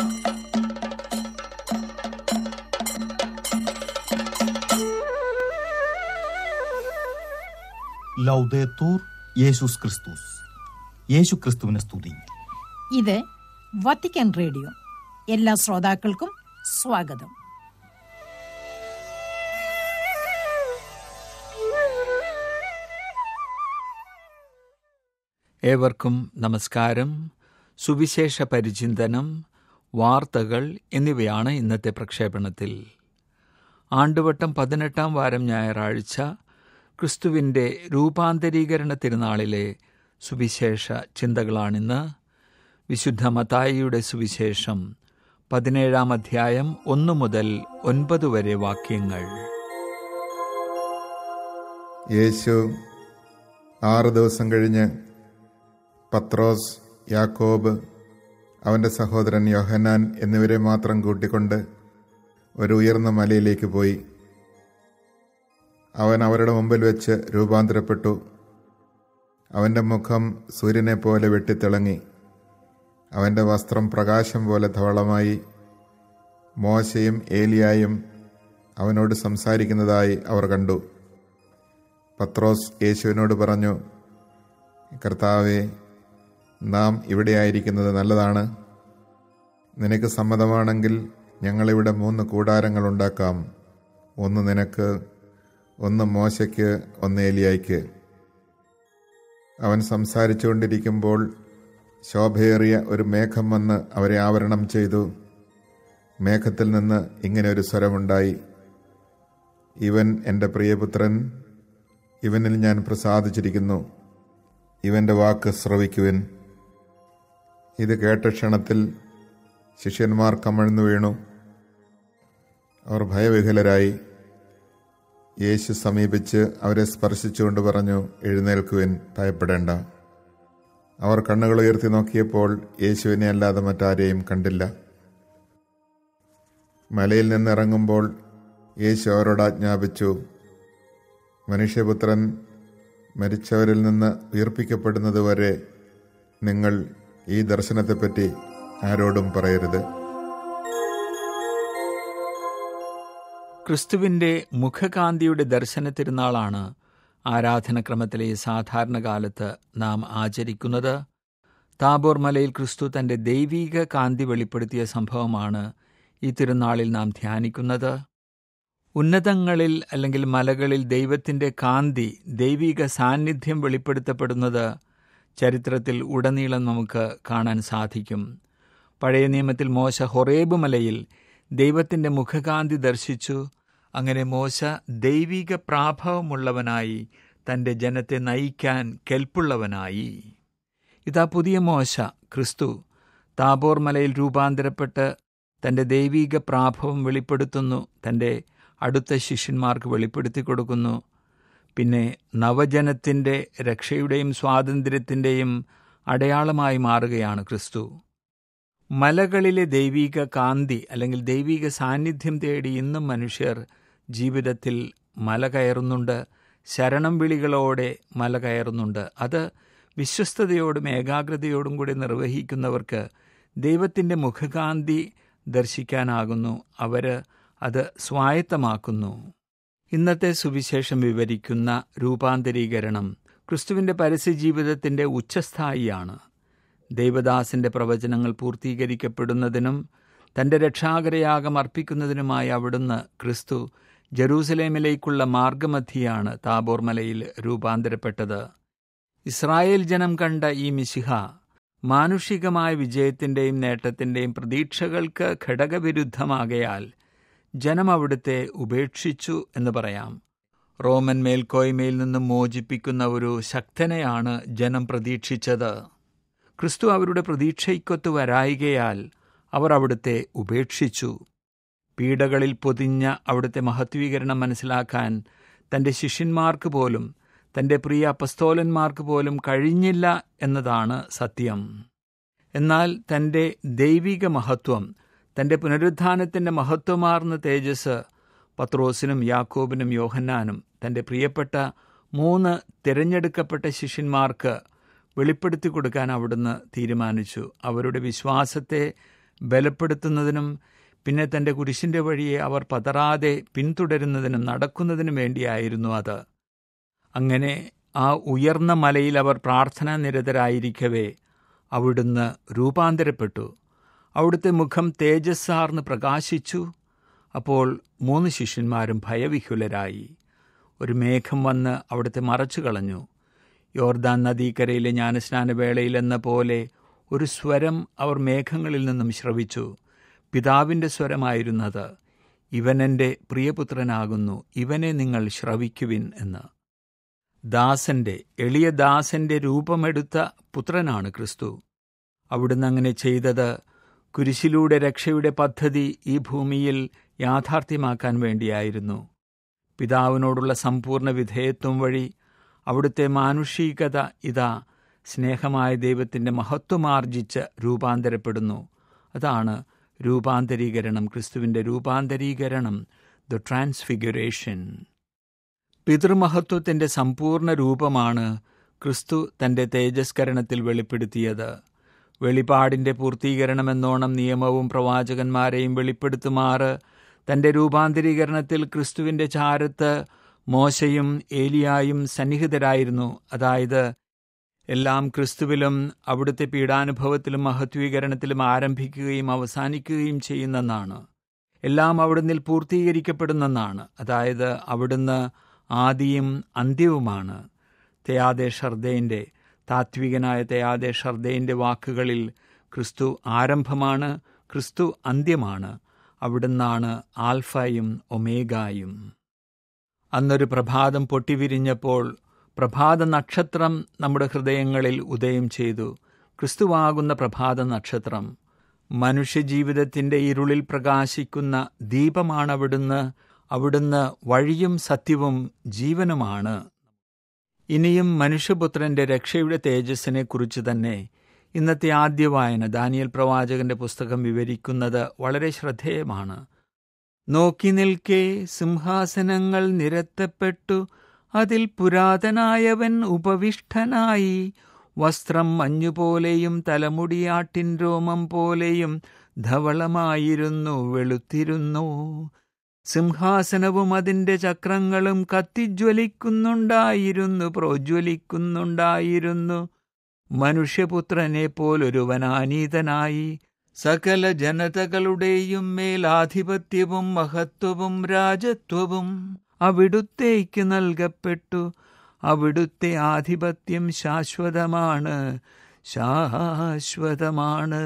ലൗദേത്തൂർ യേശുസ് ക്രിസ്തുസ് യേശു ക്രിസ്തുവിനെ സ്തുതി ഇത് വത്തിക്കാൻ റേഡിയോ എല്ലാ ശ്രോതാക്കൾക്കും സ്വാഗതം ഏവർക്കും നമസ്കാരം സുവിശേഷ പരിചിന്തനം വാർത്തകൾ എന്നിവയാണ് ഇന്നത്തെ പ്രക്ഷേപണത്തിൽ ആണ്ടുവട്ടം പതിനെട്ടാം വാരം ഞായറാഴ്ച ക്രിസ്തുവിൻ്റെ രൂപാന്തരീകരണ തിരുനാളിലെ സുവിശേഷ ചിന്തകളാണിന്ന് വിശുദ്ധ മത്തായിയുടെ സുവിശേഷം പതിനേഴാം അധ്യായം ഒന്നു മുതൽ ഒൻപത് വരെ വാക്യങ്ങൾ യേശു ആറ് ദിവസം കഴിഞ്ഞ് പത്രോസ് യാക്കോബ് അവൻ്റെ സഹോദരൻ യോഹന്നാൻ എന്നിവരെ മാത്രം കൂട്ടിക്കൊണ്ട് ഒരു ഉയർന്ന മലയിലേക്ക് പോയി അവൻ അവരുടെ മുമ്പിൽ വെച്ച് രൂപാന്തരപ്പെട്ടു അവൻ്റെ മുഖം സൂര്യനെ പോലെ വെട്ടിത്തിളങ്ങി അവൻ്റെ വസ്ത്രം പ്രകാശം പോലെ ധവളമായി മോശയും ഏലിയായും അവനോട് സംസാരിക്കുന്നതായി അവർ കണ്ടു പത്രോസ് യേശുവിനോട് പറഞ്ഞു കർത്താവെ നാം ഇവിടെ ആയിരിക്കുന്നത് നല്ലതാണ് നിനക്ക് സമ്മതമാണെങ്കിൽ ഞങ്ങളിവിടെ മൂന്ന് കൂടാരങ്ങൾ ഉണ്ടാക്കാം ഒന്ന് നിനക്ക് ഒന്ന് മോശയ്ക്ക് ഒന്ന് ഏലിയായ്ക്ക് അവൻ സംസാരിച്ചുകൊണ്ടിരിക്കുമ്പോൾ ശോഭയേറിയ ഒരു മേഘം വന്ന് അവരെ ആവരണം ചെയ്തു മേഘത്തിൽ നിന്ന് ഇങ്ങനെ ഒരു സ്വരമുണ്ടായി ഇവൻ എൻ്റെ പ്രിയപുത്രൻ ഇവനിൽ ഞാൻ പ്രസാദിച്ചിരിക്കുന്നു ഇവൻ്റെ വാക്ക് ശ്രവിക്കുവിൻ ഇത് കേട്ട ക്ഷണത്തിൽ ശിഷ്യന്മാർ കമഴ്ന്നു വീണു അവർ ഭയവിഹലരായി യേശു സമീപിച്ച് അവരെ സ്പർശിച്ചുകൊണ്ട് പറഞ്ഞു എഴുന്നേൽക്കുവിൻ ഭയപ്പെടേണ്ട അവർ കണ്ണുകൾ ഉയർത്തി നോക്കിയപ്പോൾ യേശുവിനെ അല്ലാതെ മറ്റാരെയും കണ്ടില്ല മലയിൽ നിന്ന് ഇറങ്ങുമ്പോൾ യേശു അവരോട് ആജ്ഞാപിച്ചു മനുഷ്യപുത്രൻ മരിച്ചവരിൽ നിന്ന് ഉയർപ്പിക്കപ്പെടുന്നതുവരെ നിങ്ങൾ ഈ ദർശനത്തെപ്പറ്റി ആരോടും പറയരുത് ക്രിസ്തുവിൻ്റെ മുഖകാന്തിയുടെ ദർശന തിരുനാളാണ് ആരാധനക്രമത്തിലെ സാധാരണ കാലത്ത് നാം ആചരിക്കുന്നത് താബോർ മലയിൽ ക്രിസ്തു തൻ്റെ ദൈവീക കാന്തി വെളിപ്പെടുത്തിയ സംഭവമാണ് ഈ തിരുനാളിൽ നാം ധ്യാനിക്കുന്നത് ഉന്നതങ്ങളിൽ അല്ലെങ്കിൽ മലകളിൽ ദൈവത്തിൻ്റെ കാന്തി ദൈവിക സാന്നിധ്യം വെളിപ്പെടുത്തപ്പെടുന്നത് ചരിത്രത്തിൽ ഉടനീളം നമുക്ക് കാണാൻ സാധിക്കും പഴയ നിയമത്തിൽ മോശ ഹൊറേബ് മലയിൽ ദൈവത്തിൻ്റെ മുഖകാന്തി ദർശിച്ചു അങ്ങനെ മോശ ദൈവിക പ്രാഭവമുള്ളവനായി തൻ്റെ ജനത്തെ നയിക്കാൻ കെൽപ്പുള്ളവനായി ഇതാ പുതിയ മോശ ക്രിസ്തു താബോർ മലയിൽ രൂപാന്തരപ്പെട്ട് തൻ്റെ ദൈവിക പ്രാഭവം വെളിപ്പെടുത്തുന്നു തൻ്റെ അടുത്ത ശിഷ്യന്മാർക്ക് വെളിപ്പെടുത്തി കൊടുക്കുന്നു പിന്നെ നവജനത്തിൻ്റെ രക്ഷയുടെയും സ്വാതന്ത്ര്യത്തിൻ്റെയും അടയാളമായി മാറുകയാണ് ക്രിസ്തു മലകളിലെ ദൈവിക കാന്തി അല്ലെങ്കിൽ ദൈവിക സാന്നിധ്യം തേടി ഇന്നും മനുഷ്യർ ജീവിതത്തിൽ മല കയറുന്നുണ്ട് ശരണം വിളികളോടെ മല കയറുന്നുണ്ട് അത് വിശ്വസ്തയോടും ഏകാഗ്രതയോടും കൂടി നിർവഹിക്കുന്നവർക്ക് ദൈവത്തിൻ്റെ മുഖകാന്തി ദർശിക്കാനാകുന്നു അവർ അത് സ്വായത്തമാക്കുന്നു ഇന്നത്തെ സുവിശേഷം വിവരിക്കുന്ന രൂപാന്തരീകരണം ക്രിസ്തുവിൻ്റെ പരസ്യജീവിതത്തിൻ്റെ ഉച്ചസ്ഥായിയാണ് ദൈവദാസിൻ്റെ പ്രവചനങ്ങൾ പൂർത്തീകരിക്കപ്പെടുന്നതിനും തൻ്റെ രക്ഷാകരയാഗം അർപ്പിക്കുന്നതിനുമായി അവിടുന്ന് ക്രിസ്തു ജെറൂസലേമിലേക്കുള്ള മാർഗമധ്യയാണ് താബോർ മലയിൽ രൂപാന്തരപ്പെട്ടത് ഇസ്രായേൽ ജനം കണ്ട ഈ മിശിഹ മാനുഷികമായ വിജയത്തിൻ്റെയും നേട്ടത്തിൻ്റെയും പ്രതീക്ഷകൾക്ക് ഘടകവിരുദ്ധമാകയാൽ ജനം അവിടുത്തെ ഉപേക്ഷിച്ചു എന്ന് പറയാം റോമൻ മേൽക്കോയ്മയിൽ നിന്നും മോചിപ്പിക്കുന്ന ഒരു ശക്തനെയാണ് ജനം പ്രതീക്ഷിച്ചത് ക്രിസ്തു അവരുടെ പ്രതീക്ഷയ്ക്കൊത്തു വരായികയാൽ അവർ അവിടുത്തെ ഉപേക്ഷിച്ചു പീഡകളിൽ പൊതിഞ്ഞ അവിടുത്തെ മഹത്വീകരണം മനസ്സിലാക്കാൻ തൻ്റെ ശിഷ്യന്മാർക്ക് പോലും തൻ്റെ പ്രിയ അപസ്തോലന്മാർക്ക് പോലും കഴിഞ്ഞില്ല എന്നതാണ് സത്യം എന്നാൽ തൻ്റെ ദൈവിക മഹത്വം തൻ്റെ പുനരുത്ഥാനത്തിൻ്റെ മഹത്വമാർന്ന തേജസ് പത്രോസിനും യാക്കോബിനും യോഹന്നാനും തൻ്റെ പ്രിയപ്പെട്ട മൂന്ന് തിരഞ്ഞെടുക്കപ്പെട്ട ശിഷ്യന്മാർക്ക് വെളിപ്പെടുത്തി കൊടുക്കാൻ അവിടുന്ന് തീരുമാനിച്ചു അവരുടെ വിശ്വാസത്തെ ബലപ്പെടുത്തുന്നതിനും പിന്നെ തൻ്റെ കുരിശിൻ്റെ വഴിയെ അവർ പതറാതെ പിന്തുടരുന്നതിനും നടക്കുന്നതിനും വേണ്ടിയായിരുന്നു അത് അങ്ങനെ ആ ഉയർന്ന മലയിൽ അവർ പ്രാർത്ഥനാ നിരതരായിരിക്കവേ അവിടുന്ന് രൂപാന്തരപ്പെട്ടു അവിടുത്തെ മുഖം തേജസ്സാർന്ന് പ്രകാശിച്ചു അപ്പോൾ മൂന്ന് ശിഷ്യന്മാരും ഭയവിഹുലരായി ഒരു മേഘം വന്ന് അവിടുത്തെ മറച്ചു കളഞ്ഞു യോർദാൻ നദീക്കരയിലെ ജ്ഞാനസ്നാനവേളയിലെന്ന പോലെ ഒരു സ്വരം അവർ മേഘങ്ങളിൽ നിന്നും ശ്രവിച്ചു പിതാവിൻ്റെ സ്വരമായിരുന്നത് ഇവൻ എൻ്റെ പ്രിയപുത്രനാകുന്നു ഇവനെ നിങ്ങൾ ശ്രവിക്കുവിൻ എന്ന് ദാസന്റെ എളിയ ദാസന്റെ രൂപമെടുത്ത പുത്രനാണ് ക്രിസ്തു അവിടുന്ന് അങ്ങനെ ചെയ്തത് കുരിശിലൂടെ രക്ഷയുടെ പദ്ധതി ഈ ഭൂമിയിൽ യാഥാർത്ഥ്യമാക്കാൻ വേണ്ടിയായിരുന്നു പിതാവിനോടുള്ള സമ്പൂർണ്ണ വിധേയത്വം വഴി അവിടുത്തെ മാനുഷികത ഇതാ സ്നേഹമായ ദൈവത്തിൻ്റെ മഹത്വമാർജിച്ച് രൂപാന്തരപ്പെടുന്നു അതാണ് രൂപാന്തരീകരണം ക്രിസ്തുവിൻ്റെ രൂപാന്തരീകരണം ദ ട്രാൻസ്ഫിഗുറേഷൻ പിതൃമഹത്വത്തിൻ്റെ സമ്പൂർണ്ണ രൂപമാണ് ക്രിസ്തു തൻ്റെ തേജസ്കരണത്തിൽ വെളിപ്പെടുത്തിയത് വെളിപാടിൻ്റെ പൂർത്തീകരണമെന്നോണം നിയമവും പ്രവാചകന്മാരെയും വെളിപ്പെടുത്തുമാറ് തൻ്റെ രൂപാന്തരീകരണത്തിൽ ക്രിസ്തുവിൻ്റെ ചാരത്ത് മോശയും ഏലിയായും സന്നിഹിതരായിരുന്നു അതായത് എല്ലാം ക്രിസ്തുവിലും അവിടുത്തെ പീഡാനുഭവത്തിലും മഹത്വീകരണത്തിലും ആരംഭിക്കുകയും അവസാനിക്കുകയും ചെയ്യുന്നെന്നാണ് എല്ലാം അവിടുന്നിൽ പൂർത്തീകരിക്കപ്പെടുന്നെന്നാണ് അതായത് അവിടുന്ന് ആദിയും അന്ത്യവുമാണ് തെയാദെ ഷർദേൻ്റെ താത്വികനായ തെയാദെ ഷർദേൻ്റെ വാക്കുകളിൽ ക്രിസ്തു ആരംഭമാണ് ക്രിസ്തു അന്ത്യമാണ് അവിടുന്നാണ് ആൽഫയും ഒമേഗായും അന്നൊരു പ്രഭാതം പൊട്ടിവിരിഞ്ഞപ്പോൾ പ്രഭാത നക്ഷത്രം നമ്മുടെ ഹൃദയങ്ങളിൽ ഉദയം ചെയ്തു ക്രിസ്തുവാകുന്ന പ്രഭാത നക്ഷത്രം മനുഷ്യജീവിതത്തിൻ്റെ ഇരുളിൽ പ്രകാശിക്കുന്ന ദീപമാണ് അവിടുന്ന് അവിടുന്ന് വഴിയും സത്യവും ജീവനുമാണ് ഇനിയും മനുഷ്യപുത്രന്റെ രക്ഷയുടെ തേജസ്സിനെ കുറിച്ച് തന്നെ ഇന്നത്തെ ആദ്യ വായന ദാനിയൽ പ്രവാചകന്റെ പുസ്തകം വിവരിക്കുന്നത് വളരെ ശ്രദ്ധേയമാണ് നോക്കി നിൽക്കെ സിംഹാസനങ്ങൾ നിരത്തപ്പെട്ടു അതിൽ പുരാതനായവൻ ഉപവിഷ്ടനായി വസ്ത്രം മഞ്ഞുപോലെയും തലമുടിയാട്ടിൻ രോമം പോലെയും ധവളമായിരുന്നു വെളുത്തിരുന്നു സിംഹാസനവും അതിൻ്റെ ചക്രങ്ങളും കത്തിജ്വലിക്കുന്നുണ്ടായിരുന്നു പ്രോജ്വലിക്കുന്നുണ്ടായിരുന്നു മനുഷ്യപുത്രനെ പോലൊരുവനാനീതനായി സകല ജനതകളുടെയും മേലാധിപത്യവും മഹത്വവും രാജത്വവും അവിടുത്തേക്ക് നൽകപ്പെട്ടു അവിടുത്തെ ആധിപത്യം ശാശ്വതമാണ് ശാശ്വതമാണ്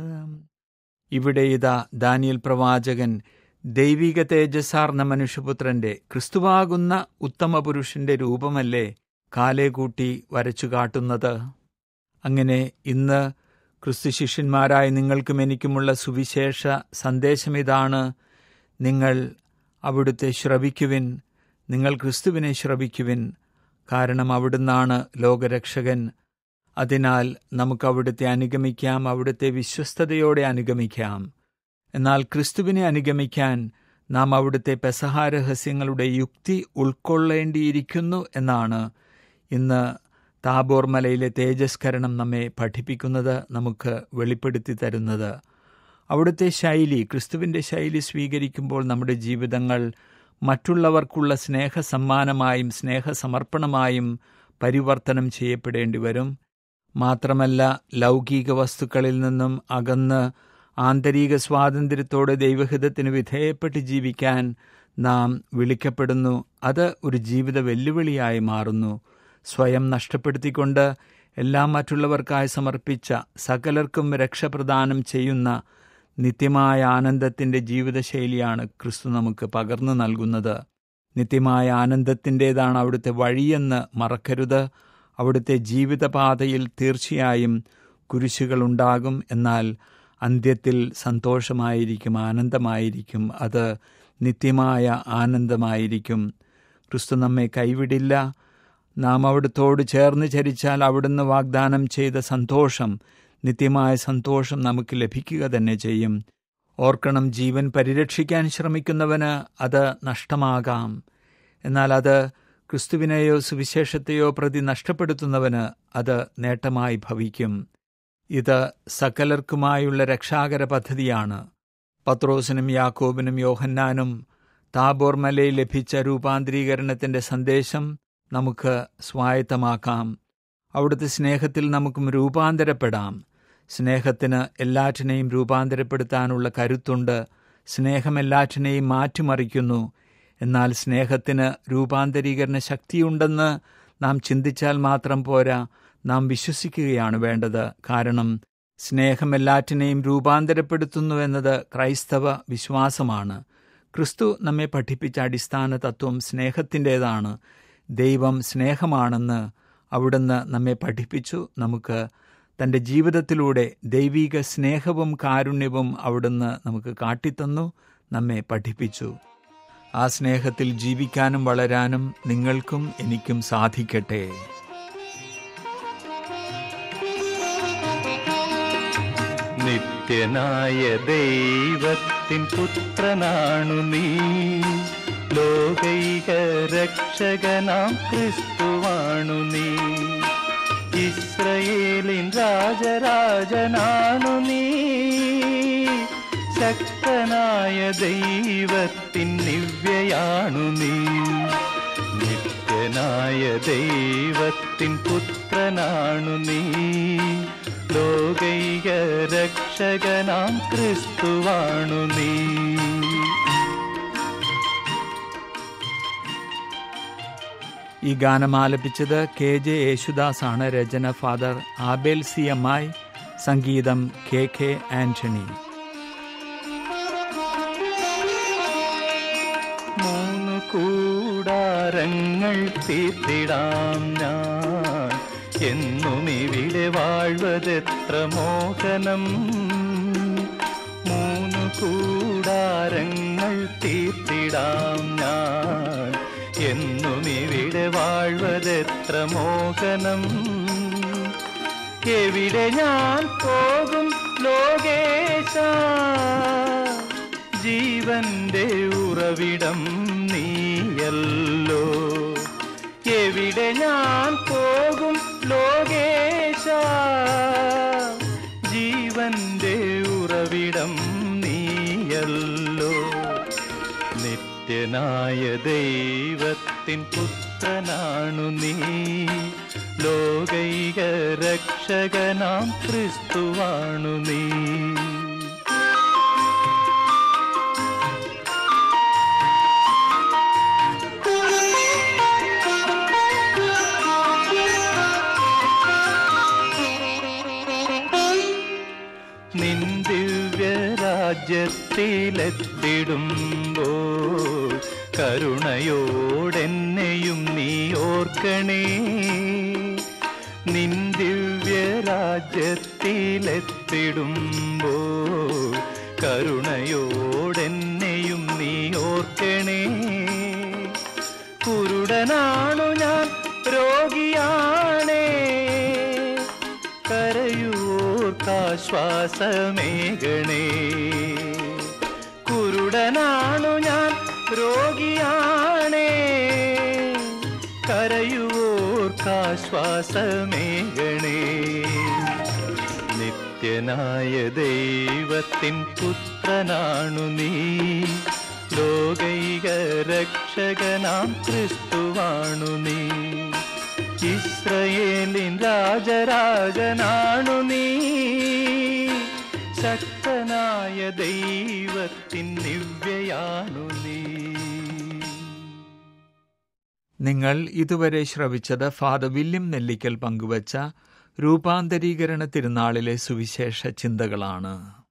ഇവിടെ ഇതാ ദാനിയൽ പ്രവാചകൻ ദൈവിക തേജസ്സാർന്ന മനുഷ്യപുത്രന്റെ ക്രിസ്തുവാകുന്ന ഉത്തമ പുരുഷന്റെ രൂപമല്ലേ കാലേ കൂട്ടി വരച്ചു കാട്ടുന്നത് അങ്ങനെ ഇന്ന് ക്രിസ്തു ശിഷ്യന്മാരായ നിങ്ങൾക്കും എനിക്കുമുള്ള സുവിശേഷ സന്ദേശം ഇതാണ് നിങ്ങൾ അവിടുത്തെ ശ്രവിക്കുവിൻ നിങ്ങൾ ക്രിസ്തുവിനെ ശ്രവിക്കുവിൻ കാരണം അവിടുന്നാണ് ലോകരക്ഷകൻ അതിനാൽ നമുക്ക് അവിടുത്തെ അനുഗമിക്കാം അവിടുത്തെ വിശ്വസ്തയോടെ അനുഗമിക്കാം എന്നാൽ ക്രിസ്തുവിനെ അനുഗമിക്കാൻ നാം അവിടുത്തെ പെസഹാരഹസ്യങ്ങളുടെ യുക്തി ഉൾക്കൊള്ളേണ്ടിയിരിക്കുന്നു എന്നാണ് ഇന്ന് താബോർ മലയിലെ തേജസ്കരണം നമ്മെ പഠിപ്പിക്കുന്നത് നമുക്ക് വെളിപ്പെടുത്തി തരുന്നത് അവിടുത്തെ ശൈലി ക്രിസ്തുവിൻ്റെ ശൈലി സ്വീകരിക്കുമ്പോൾ നമ്മുടെ ജീവിതങ്ങൾ മറ്റുള്ളവർക്കുള്ള സ്നേഹസമ്മാനമായും സ്നേഹസമർപ്പണമായും പരിവർത്തനം ചെയ്യപ്പെടേണ്ടി വരും മാത്രമല്ല ലൗകിക വസ്തുക്കളിൽ നിന്നും അകന്ന് ആന്തരിക സ്വാതന്ത്ര്യത്തോടെ ദൈവഹിതത്തിന് വിധേയപ്പെട്ട് ജീവിക്കാൻ നാം വിളിക്കപ്പെടുന്നു അത് ഒരു ജീവിത വെല്ലുവിളിയായി മാറുന്നു സ്വയം നഷ്ടപ്പെടുത്തിക്കൊണ്ട് എല്ലാം മറ്റുള്ളവർക്കായി സമർപ്പിച്ച സകലർക്കും രക്ഷപ്രദാനം ചെയ്യുന്ന നിത്യമായ ആനന്ദത്തിൻ്റെ ജീവിതശൈലിയാണ് ക്രിസ്തു നമുക്ക് പകർന്നു നൽകുന്നത് നിത്യമായ ആനന്ദത്തിൻ്റേതാണ് അവിടുത്തെ വഴിയെന്ന് മറക്കരുത് അവിടുത്തെ ജീവിതപാതയിൽ തീർച്ചയായും കുരിശുകളുണ്ടാകും എന്നാൽ അന്ത്യത്തിൽ സന്തോഷമായിരിക്കും ആനന്ദമായിരിക്കും അത് നിത്യമായ ആനന്ദമായിരിക്കും ക്രിസ്തു നമ്മെ കൈവിടില്ല നാം അവിടുത്തോട് ചേർന്ന് ചരിച്ചാൽ അവിടുന്ന് വാഗ്ദാനം ചെയ്ത സന്തോഷം നിത്യമായ സന്തോഷം നമുക്ക് ലഭിക്കുക തന്നെ ചെയ്യും ഓർക്കണം ജീവൻ പരിരക്ഷിക്കാൻ ശ്രമിക്കുന്നവന് അത് നഷ്ടമാകാം എന്നാൽ അത് ക്രിസ്തുവിനെയോ സുവിശേഷത്തെയോ പ്രതി നഷ്ടപ്പെടുത്തുന്നവന് അത് നേട്ടമായി ഭവിക്കും ഇത് സകലർക്കുമായുള്ള രക്ഷാകര പദ്ധതിയാണ് പത്രോസിനും യാക്കോബിനും യോഹന്നാനും താബോർ മലയിൽ ലഭിച്ച രൂപാന്തരീകരണത്തിന്റെ സന്ദേശം നമുക്ക് സ്വായത്തമാക്കാം അവിടുത്തെ സ്നേഹത്തിൽ നമുക്കും രൂപാന്തരപ്പെടാം സ്നേഹത്തിന് എല്ലാറ്റിനെയും രൂപാന്തരപ്പെടുത്താനുള്ള കരുത്തുണ്ട് സ്നേഹം എല്ലാറ്റിനെയും മാറ്റിമറിക്കുന്നു എന്നാൽ സ്നേഹത്തിന് രൂപാന്തരീകരണ ശക്തിയുണ്ടെന്ന് നാം ചിന്തിച്ചാൽ മാത്രം പോരാ നാം വിശ്വസിക്കുകയാണ് വേണ്ടത് കാരണം സ്നേഹം എല്ലാറ്റിനെയും രൂപാന്തരപ്പെടുത്തുന്നു എന്നത് ക്രൈസ്തവ വിശ്വാസമാണ് ക്രിസ്തു നമ്മെ പഠിപ്പിച്ച അടിസ്ഥാന തത്വം സ്നേഹത്തിൻ്റെതാണ് ദൈവം സ്നേഹമാണെന്ന് അവിടുന്ന് നമ്മെ പഠിപ്പിച്ചു നമുക്ക് തൻ്റെ ജീവിതത്തിലൂടെ ദൈവിക സ്നേഹവും കാരുണ്യവും അവിടുന്ന് നമുക്ക് കാട്ടിത്തന്നു നമ്മെ പഠിപ്പിച്ചു ആ സ്നേഹത്തിൽ ജീവിക്കാനും വളരാനും നിങ്ങൾക്കും എനിക്കും സാധിക്കട്ടെ നിത്യനായ ദൈവത്തിൻ പുത്രനാണു നീ ലോകൈക രക്ഷകനാം ക്രിസ്തുവാണു നീ ഇസ്രയേലിൻ രാജരാജനാണു നീ ശക്തനായ ദൈവത്തിൻ ദിവ്യയാണു നീ നിത്യനായ ദൈവത്തിൻ പുത്രനാണു നീ ലോകൈക രക്ഷകനാം ക്രിസ്തുവാണു നീ ഈ ഗാനം ആലപിച്ചത് കെ ജെ യേശുദാസ് ആണ് രചന father Abel C M I സംഗീതം കെ കെ ആന്റണി മൂന്നു കൂടാരങ്ങൾ തീർത്തിടാം ഞാൻ എന്നും ഇവിടെ വാഴ്വതെത്ര മോഹനം മൂന്നു കൂടാരങ്ങൾ തീർത്തിടാം ഞാൻ എന്നും ഇവിടെ വാഴ്വതെത്ര മോഹനം എവിടെ ഞാൻ പോകും ലോകേശ ജീവന്റെ ഉറവിടം നീയല്ലോ എവിടെ ഞാൻ പോകും ലോകേശ ജീവന്റെ ഉറവിടം നീയല്ലോ നിത്യനായ ദൈവത്തിൻ പുത്രനാണു നീ ലോകൈക രക്ഷകനാം ക്രിസ്തുവാണു നീ നിൻ ദിവ്യ രാജ്യത്തിലെത്തിടുമ്പോൾ കരുണയോടെന്നെയും നീ ഓർക്കണേ നിൻ ദിവ്യ രാജ്യത്തിലെത്തിടുമ്പോൾ കരുണയോടെന്നെയും നീ ഓർക്കണേ കുരുടനാണു ഞാൻ രോഗിയാണേ കരയൂർക്കാശ്വാസമേകണേ കുരുടനാണു ഞാൻ രോഗിയാണേ കരയൂർക്കാശ്വാസമേകണേ നിത്യനായ ദൈവത്തിൻ പുത്രനാണു നീ ലോകൈക രക്ഷകനാം ക്രിസ്തുവാണു നീ ഇസ്രയേലിൻ രാജരാജനാണു നീ ശക്തനായ ദൈവത്തിൻ ദിവ്യയാണു നീ നിങ്ങൾ ഇതുവരെ ശ്രവിച്ചത് ഫാദർ വില്യം നെല്ലിക്കൽ പങ്കുവച്ച രൂപാന്തരീകരണ തിരുനാളിലെ സുവിശേഷ ചിന്തകളാണ്